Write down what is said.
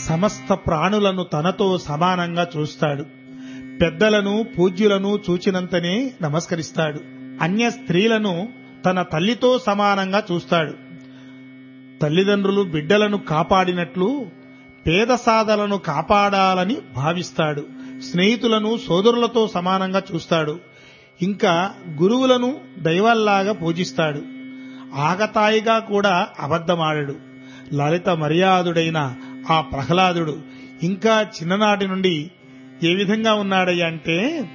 సమస్త ప్రాణులను తనతో సమానంగా చూస్తాడు పెద్దలను పూజ్యులను చూచినంతనే నమస్కరిస్తాడు అన్య స్త్రీలను తన తల్లితో సమానంగా చూస్తాడు తల్లిదండ్రులు బిడ్డలను కాపాడినట్లు పేద సాధలను కాపాడాలని భావిస్తాడు స్నేహితులను సోదరులతో సమానంగా చూస్తాడు ఇంకా గురువులను దైవాల్లాగా పూజిస్తాడు ఆగతాయిగా కూడా అబద్ధమాడడు లలిత మర్యాదుడైన ఆ ప్రహ్లాదుడు ఇంకా చిన్ననాటి నుండి ఏ విధంగా ఉన్నాడయ్య అంటే